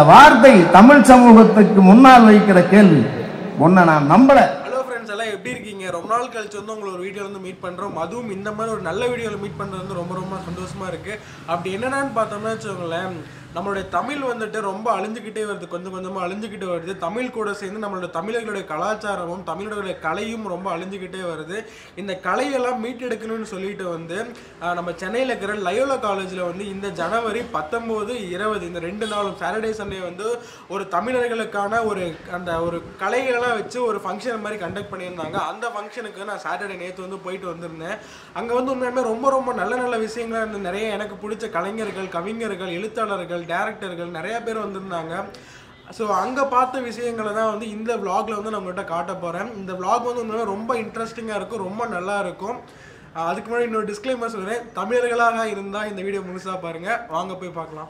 வார்த்தை தமிழ் சமூகத்துக்கு முன்னால் வைக்கிற கேள்வி உன்னை நான் நம்பல ஹலோ ஃப்ரெண்ட்ஸ் எல்லாம் எப்படி இருக்கீங்க ரொம்ப நாள் கழிச்சு வந்து உங்களை ஒரு வீடியோ வந்து மீட் பண்ணுறோம் அதுவும் இந்த மாதிரி ஒரு நல்ல வீடியோவில் மீட் பண்ணுறது வந்து ரொம்ப ரொம்ப சந்தோஷமா இருக்கு அப்படி என்னென்னு பார்த்தோம்னா வச்சுக்கோங்களேன் நம்மளுடைய தமிழ் வந்துட்டு ரொம்ப அழிஞ்சுக்கிட்டே வருது கொஞ்சம் கொஞ்சமாக அழிஞ்சுக்கிட்டே வருது தமிழ் கூட சேர்ந்து நம்மளோட தமிழர்களுடைய கலாச்சாரமும் தமிழர்களுடைய கலையும் ரொம்ப அழிஞ்சுக்கிட்டே வருது இந்த கலையெல்லாம் மீட்டெடுக்கணும்னு சொல்லிட்டு வந்து ஆஹ், நம்ம சென்னையில் இருக்கிற லயோலா காலேஜில் வந்து இந்த ஜனவரி பத்தொம்போது இருபது இந்த ரெண்டு நாளும் சாட்டர்டே சண்டே வந்து ஒரு தமிழர்களுக்கான ஒரு அந்த ஒரு கலைகளெல்லாம் வச்சு ஒரு ஃபங்க்ஷன் மாதிரி கண்டக்ட் பண்ணியிருந்தாங்க அந்த ஃபங்க்ஷனுக்கு நான் சாட்டர்டே நேற்று வந்து போயிட்டு வந்திருந்தேன் அங்கே வந்து உண்மையுமே ரொம்ப ரொம்ப நல்ல நல்ல விஷயங்கள் இருந்து நிறைய எனக்கு பிடிச்ச கலைஞர்கள் கவிஞர்கள் எழுத்தாளர்கள் டேரக்டர்கள் நிறைய பேர் வந்திருந்தாங்க ஸோ அங்கே பார்த்த விஷயங்களை தான் வந்து இந்த vlogல வந்து நான் உங்கள்கிட்ட காட்ட போகிறேன் இந்த vlog வந்து உண்மையுமே ரொம்ப இன்ட்ரெஸ்டிங்காக இருக்கும் ரொம்ப நல்லா இருக்கும் அஹ் அதுக்கு முன்னாடி இன்னொரு டிஸ்க்ளைமர் சொல்கிறேன் தமிழர்களாக இருந்தால் இந்த வீடியோ முழுசாக பாருங்கள் வாங்க போய் பார்க்கலாம்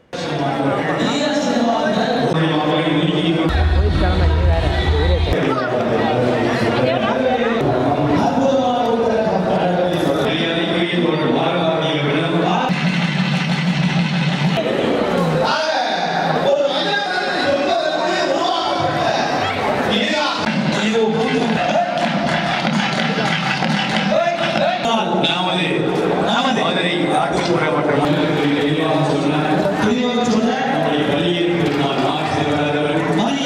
நமது மதுரை நாட்டுப்புற மற்றும் நம்முடைய பள்ளியின் பெருமாள் ஆர் செல்வராஜ்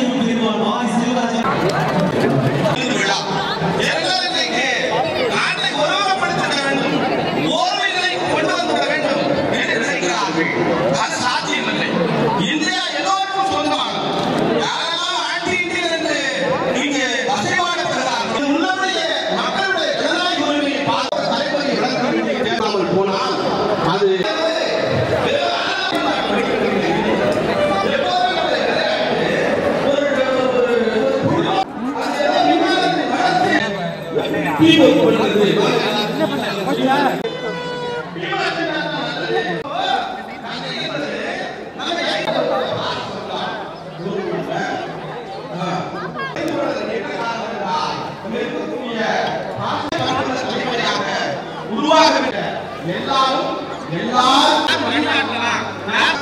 விழா எங்கள் இன்றைக்கு நாட்டை ஒருமுகப்படுத்திட வேண்டும் ஓர்மைகளை கொண்டு வந்துவிட வேண்டும் என்று நினைக்கிறார்கள் அது சாத்தியமில்லை இந்தியா எல்லோருக்கும் சொந்தமானது யாரெல்லாம் ஆன்டி இந்தியன் என்று இங்கே அசைவாடப்படுகிறார்கள் உள்ளபடிய மக்களுடைய ஜனநாயக உரிமையை பார்த்த தலைமுறை விளக்க வேண்டிய தேவையாமல் போனால் அது உருவாக எல்லாரும் எல்லாரும்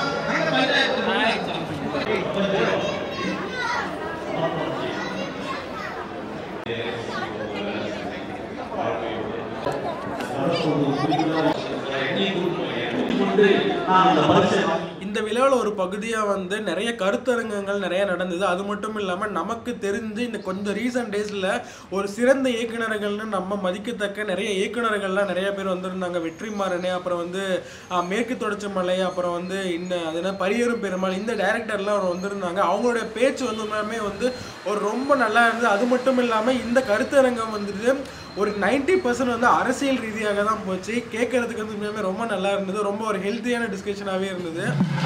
இந்த விழாவில் ஒரு பகுதியாக வந்து நிறைய கருத்தரங்கங்கள் நிறைய நடந்தது அது மட்டும் இல்லாமல் நமக்கு தெரிஞ்சு இந்த கொஞ்சம் ரீசன்ட் டேஸில் ஒரு சிறந்த இயக்குனர்கள்னு நம்ம மதிக்கத்தக்க நிறைய இயக்குனர்கள்லாம் நிறைய பேர் வந்திருந்தாங்க வெற்றிமாறனே அப்புறம் வந்து ஆஹ், மேற்கு தொடர்ச்சி மலை அப்புறம் வந்து இந்த அது என்ன பரியரும் பெருமாள் இந்த டேரக்டர்லாம் வந்திருந்தாங்க அவங்களுடைய பேச்சு வந்து உண்மையுமே வந்து ஒரு ரொம்ப நல்லா இருந்தது அது மட்டும் இல்லாமல் இந்த கருத்தரங்கம் வந்துட்டு ஒரு 90% பர்சன்ட் வந்து அரசியல் ரீதியாக தான் போச்சு கேட்கறதுக்கு வந்து உண்மையுமே ரொம்ப நல்லா இருந்தது ரொம்ப ஒரு ஹெல்த்தியான டிஸ்கஷனாகவே இருந்தது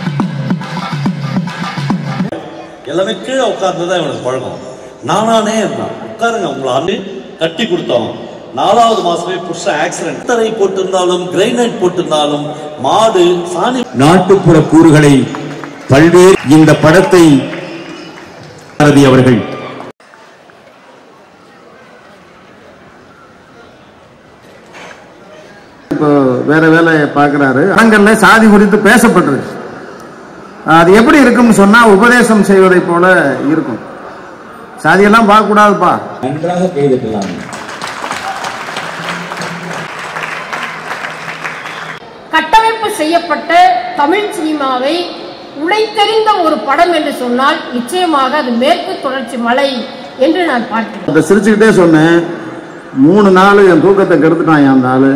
எல்லாமே கீழே உட்கார்ந்து தான் இவனுக்கு பழக்கம் நானானே இருந்தான் உட்காருங்க உங்களை அண்ணி கட்டி கொடுத்தோம் நாலாவது மாசமே புருஷன் ஆக்சிடென்ட் தரை போட்டிருந்தாலும் கிரைனைட் போட்டிருந்தாலும் மாடு சாணி நாட்டுப்புற கூறுகளை பல்வேறு இந்த படத்தை பாரதி அவர்கள் இப்போ வேற வேலையை பார்க்குறாரு அரங்கல்ல சாதி குறித்து பேசப்பட்டிருக்கு அது எப்படி இருக்கும்னு சொன்னா உபதேசம் செய்வதை போல இருக்கும் சாதியெல்லாம் பார்க்கக்கூடாதுப்பா நன்றாக கைதட்டலாம் கட்டமைப்பு செய்யப்பட்ட தமிழ் சினிமாவை உடைத்தெறிந்த ஒரு படம் என்று சொன்னால் நிச்சயமாக அது மேற்கு தொடர்ச்சி மலை என்று நான் பார்க்கிறேன் அதை சிரிச்சுக்கிட்டே சொன்னேன் மூணு நாள் என் தூக்கத்தை கெடுத்துட்டான் அந்த ஆளு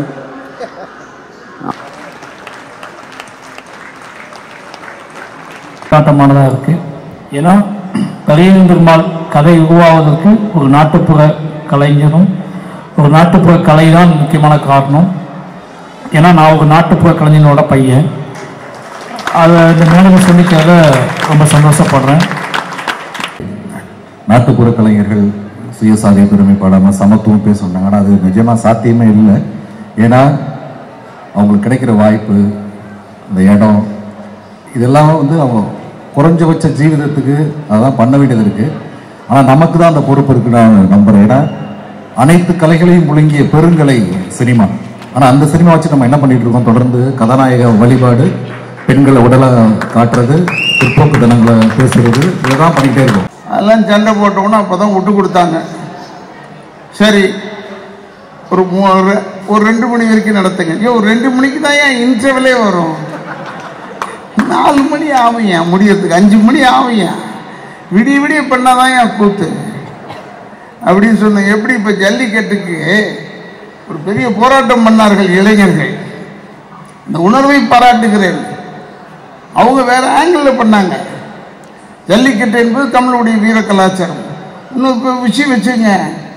போராட்டமானதாக இருக்கு ஏன்னா கலையின் பெருமாள் கதை உருவாவதற்கு ஒரு நாட்டுப்புற கலைஞரும் ஒரு நாட்டுப்புற கலை தான் முக்கியமான காரணம் ஏன்னா நான் ஒரு நாட்டுப்புற கலைஞனோட பையன் அதை இந்த மேடம் சொல்லிக்காக ரொம்ப சந்தோஷப்படுறேன் நாட்டுப்புற கலைஞர்கள் சுயசாதிய பெருமை பாடாம சமத்துவம் பேச சொன்னாங்க ஆனால் அது நிஜமா சாத்தியமே இல்லை ஏன்னா அவங்களுக்கு கிடைக்கிற வாய்ப்பு அந்த இடம் இதெல்லாம் வந்து அவங்க குறைஞ்சபட்ச ஜீவிதத்துக்கு அதான் பண்ண வேண்டியது இருக்கு ஆனால் நமக்கு தான் அந்த பொறுப்பு இருக்கு நான் நம்புறேன் ஏன்னா அனைத்து கலைகளையும் முழுங்கிய பெருங்கலை சினிமா ஆனால் அந்த சினிமா வச்சு நம்ம என்ன பண்ணிட்டு இருக்கோம் தொடர்ந்து கதாநாயக வழிபாடு பெண்களை உடலை காட்டுறது பிற்போக்கு தினங்களை பேசுறது இதெல்லாம் பண்ணிக்கிட்டே இருக்கும் அதெல்லாம் சண்டை போட்டோம்னா அப்போ தான் விட்டு கொடுத்தாங்க சரி ஒரு மூ ஒரு- ஒரு ரெண்டு மணி வரைக்கும் நடத்துங்க ஐயோ ஒரு ரெண்டு மணிக்கு தான் ஏன் இன்டர்வலே வரும் நாலு மணி ஆகும் ஏன் முடியறதுக்கு அஞ்சு மணி ஆகும் ஏன் விடிய விடிய பண்ணாதான் ஏன் கூத்து அப்படின்னு சொன்னாங்க எப்படி இப்போ ஜல்லிக்கட்டுக்கு ஒரு பெரிய போராட்டம் பண்ணார்கள் இளைஞர்கள் இந்த உணர்வை பாராட்டுகிறேன் அவங்க வேற ஆங்கிளில் பண்ணாங்க ஜல்லிக்கட்டு என்பது தமிழுடைய வீர கலாச்சாரம் இன்னொரு விஷயம் வச்சுங்க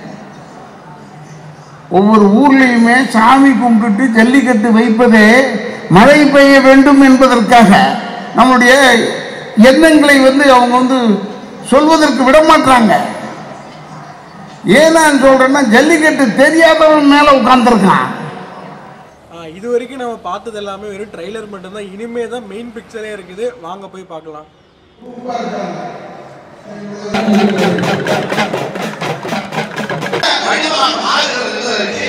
ஒவ்வொரு ஊர்லேயுமே சாமி கும்பிட்டுட்டு ஜல்லிக்கட்டு வைப்பதே மழை பெய்ய வேண்டும் என்பதற்காக நம்முடைய எண்ணங்களை வந்து அவங்க வந்து சொல்வதற்கு விட மாட்டாங்க ஏன் நான் சொல்றேன்னா ஜல்லிக்கட்டு தெரியாதவன் மேல உட்கார்ந்துருக்கான் ஆ, இது வரைக்கும் நம்ம பார்த்தது எல்லாமே வெறும் ட்ரைலர் மட்டும்தான் இனிமே தான் மெயின் பிக்சரே இருக்குது வாங்க போய் பார்க்கலாம் மனிதமாக மாறுகிறது என்பதற்கு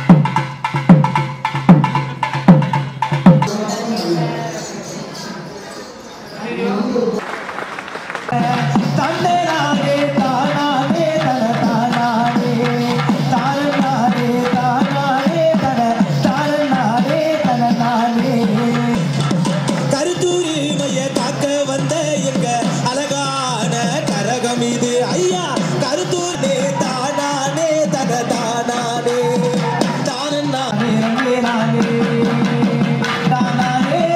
தன்னேரானே தானானே தன தானானே தாரனானே தானானே தன தாரனானே தன நானே கருத்துரிமைய காக்க வந்த எங்க அழகான கரகம் இது ஐயா கருத்தூரே தானானே தன தானானே தானே நானே தானானே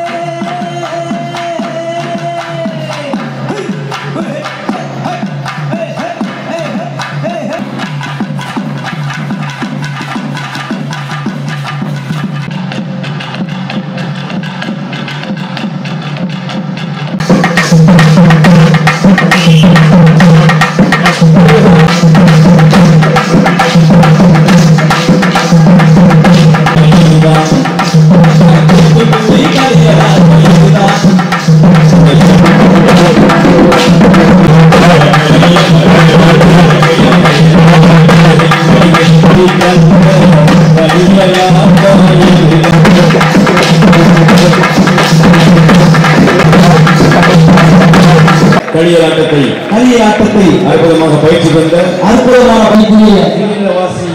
களியலாட்டத்தை களியாட்டத்தை அற்புதமாக பயிற்சி தந்த அற்புதமான பணிபுரிய வாசி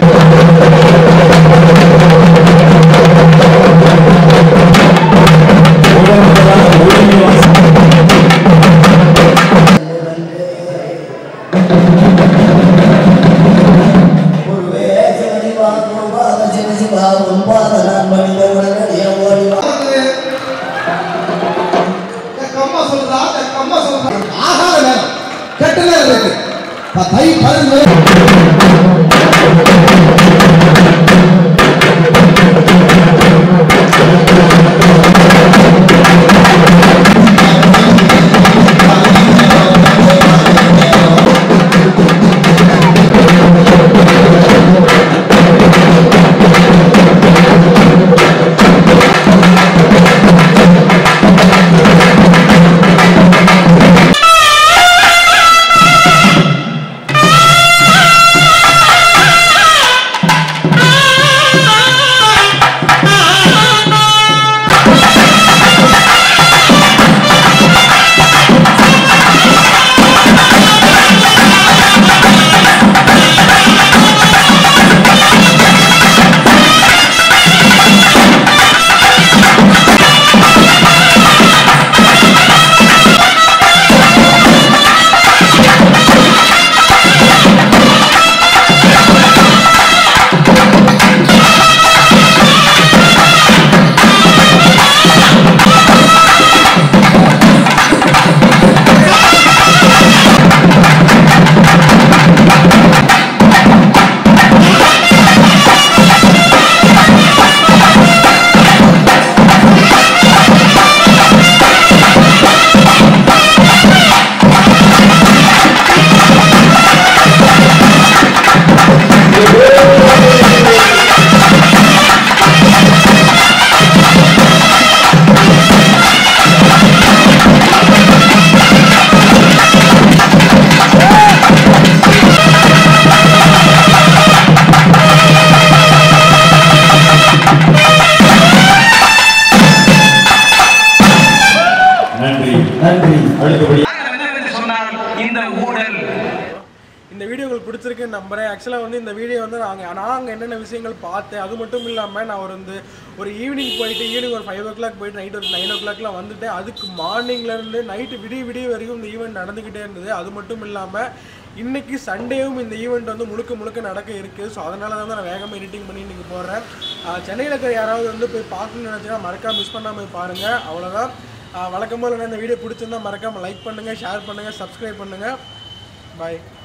ஆகாத நேரம் கெட்ட நேரம் இருக்கு தை பதினஞ்சு ஆ நம்புறேன் ஆக்சுவலாக வந்து இந்த வீடியோ வந்து நாங்கள் நான் அங்கே என்னென்ன விஷயங்கள் பார்த்தேன் அது மட்டும் இல்லாமல் நான் ஒரு வந்து ஒரு ஈவினிங் போயிட்டு ஈவினிங் ஒரு ஃபைவ் ஓ கிளாக் போயிட்டு நைட் ஒரு நைன் ஓ கிளாக்லாம் வந்துட்டேன் அதுக்கு மார்னிங்லேருந்து நைட்டு விடிய விடிய வரைக்கும் இந்த ஈவெண்ட் நடந்துக்கிட்டே இருந்தது அது மட்டும் இல்லாமல் இன்னைக்கு சண்டேவும் இந்த ஈவெண்ட் வந்து முழுக்க முழுக்க நடக்க இருக்குது ஸோ அதனால தான் நான் வேகமாக எடிட்டிங் பண்ணி இன்றைக்கி போடுறேன் சென்னையில் இருக்கிற யாராவது வந்து போய் பார்க்கணும்னு நினச்சிங்கன்னா மறக்காம மிஸ் பண்ணாமல் போய் பாருங்கள் அவ்வளோதான் வழக்கம் போல் இந்த வீடியோ பிடிச்சிருந்தா மறக்காமல் லைக் பண்ணுங்கள் ஷேர் பண்ணுங்கள் சப்ஸ்கிரைப் பண்ணுங்கள் பாய்